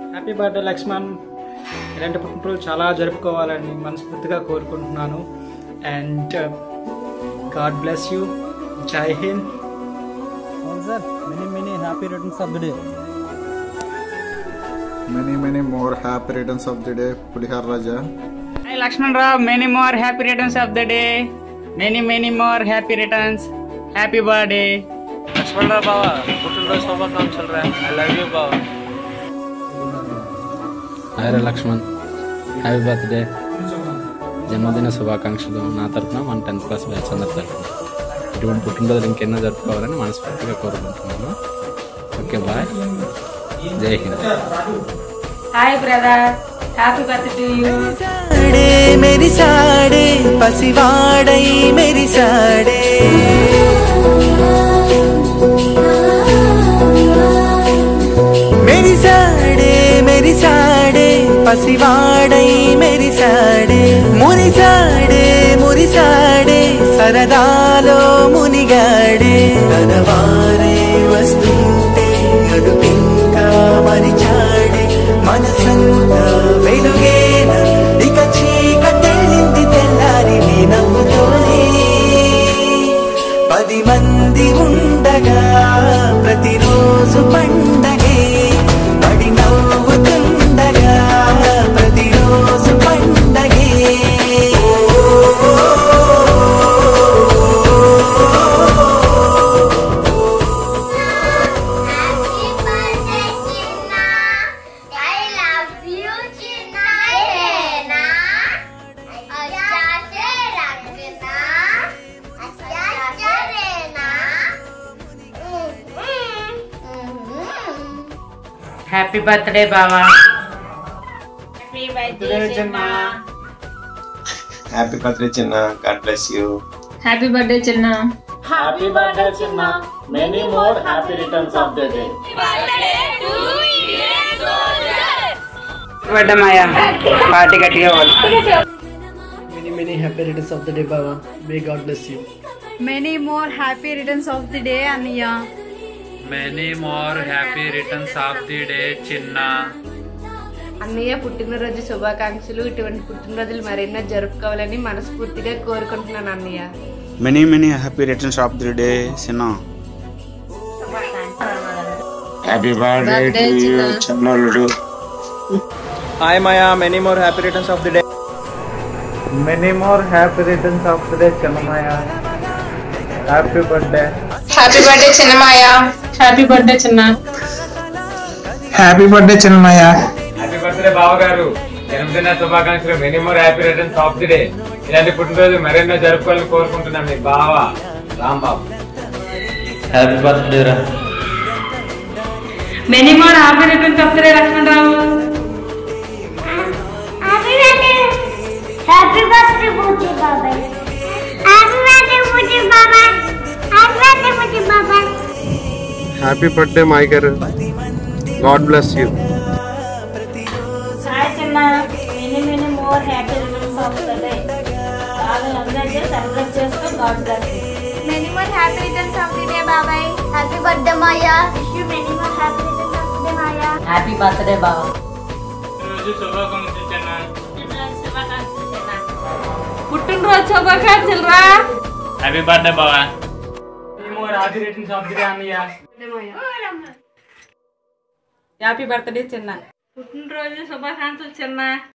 Happy birthday Laxman ఇలాంటి పుట్టినరోజు చాలా జరుపుకోవాలని మనస్ఫూర్తిగా కోరుకుంటున్నాను అండ్ గాడ్ బ్లెస్ యూ జై హింద్ అవును sir many many happy returns of the day Many, many more happy returns of the day, Pulihar Raja. Hi Lakshman Rao, many more happy returns of the day. Many, many more happy returns. Happy birthday. Laxman రా బావా పుట్టినరోజు శుభాకాంక్షలు రా I love you బావా hi రా Laxman happy birthday జన్మదిన శుభాకాంక్షలు నా తరఫున మన టెన్త్ క్లాస్ బ్యాచ్ అందరి తరఫున ఇటువంటి పుట్టినరోజులు ఇంకెన్నో జరుపుకోవాలని మనస్ఫూర్తిగా కోరుకుంటున్నాను ఓకే బాయ్ జై హింద్ hi brother happy birthday to you సాడే మెరిసాడే పసివాడై మెరిసాడే మెరిసాడే మెరిసాడే పసివాడై మెరిసాడే మురిసాడే మురిసాడే సరదాలో మునిగాడే తన వారే వస్తుంటే అడుపింకా మరిచాడే మనసంతా వెలుగేన ఇక చీకటెళ్ళింది తెల్లారి నీ నవ్వుతోనే పది మంది ఉండగా ప్రతిరోజు పండగే పడి నవ్వుతుండగా ప్రతిరోజు పండగే హ్యాపీ బర్త్డే బావా హ్యాపీ బర్త్డే చిన్న God bless you happy birthday చిన్న హ్యాపీ బర్త్డే చిన్న many more happy returns of the day birthday Maya party గట్టిగా వాళ్ళు many many happy returns of the day బాబా may God bless you many more happy returns of the day అన్నయ్య many more happy returns of the day చిన్న అన్నయ్య పుట్టినరోజు శుభాకాంక్షలు ఇటువంటి పుట్టినరోజులు మరెన్నో జరుపుకోవాలని మనస్ఫూర్తిగా కోరుకుంటున్నాను అన్నయ్య many many happy returns of the day చిన్న హ్యాపీ బర్త్డే టు యూ చిన్నోళ్ళుడు hi Maya many more happy returns of the day many more happy returns of the day చిన్నమాయ హ్యాపీ బర్త్డే హ్యాపీ బర్త్డే చిన్న మాయా హ్యాపీ బర్త్డే చిన్న happy birthday చిన్నయ్య happy birthday బావ గారు జన్మదిన శుభాకాంక్షలు many more happy returns of the day ఇలాంటి పుట్టినరోజు మరెన్నో జరుపుకోవాలని కోరుకుంటున్నాం మీ బావ రాంబాబు హ్యాపీ బర్త్డే రా many more happy returns of the day Laxman Rao happy birthday బూటి బాబాయ్ హ్యాపీ బర్త్డే బూటి బాబాయ్ హ్యాపీ బర్త్డే బూటి బాబాయ్ హ్యాపీ బర్త్డే మై గారు గాడ్ బ్లెస్ యూ హాయ్ చిన్న many many more happy returns of the day అందరికీ సెలబ్రేట్ చేస్తూ God bless many more happy returns of the day బాబాయ్ happy birthday Maya wish you many more happy returns of the day Maya happy birthday బావా పుట్టినరోజు శుభాకాంక్షలు రా happy birthday బావా more happy returns of the day అన్నయ్య happy birthday చిన్న పుట్టినరోజు శుభాకాంక్షలు చిన్న